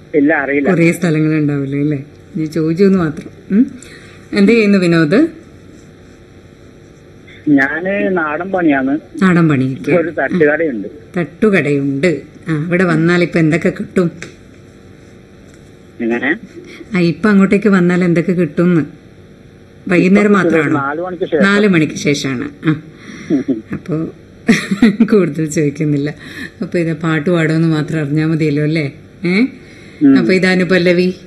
ഇല്ല അറിയില്ല കുറേ സ്ഥലങ്ങളുണ്ടാവില്ലേ അല്ലേ ഞാൻ ചോദിച്ചു എന്ന് മാത്രം ഉം. എന്ത് ചെയ്യുന്നു വിനോദ് ഞാന് നാടൻ പണിയാണ് നാടൻ പണിയൊക്കെ ഒരു തട്ടുകടയുണ്ട് തട്ടുകടയുണ്ട് ആ ഇവിടെ വന്നാൽ ഇപ്പൊ എന്തൊക്കെ കിട്ടും എങ്ങനെ ആ ഇപ്പൊ അങ്ങോട്ടേക്ക് വന്നാൽ എന്തൊക്കെ കിട്ടും വൈകുന്നേരം മാത്രമാണോ നാലു മണിക്ക് ശേഷം നാല് മണിക്ക് ശേഷമാണ് ആ അപ്പോൾ കൂടുതൽ ചോദിക്കുന്നില്ല അപ്പോൾ ഇത് പാട്ട് പാടുമെന്ന് മാത്രം അറിഞ്ഞാൽ മതിയല്ലോ അല്ലേ ഏ അപ്പോൾ ഇത് അനുപല്ലവി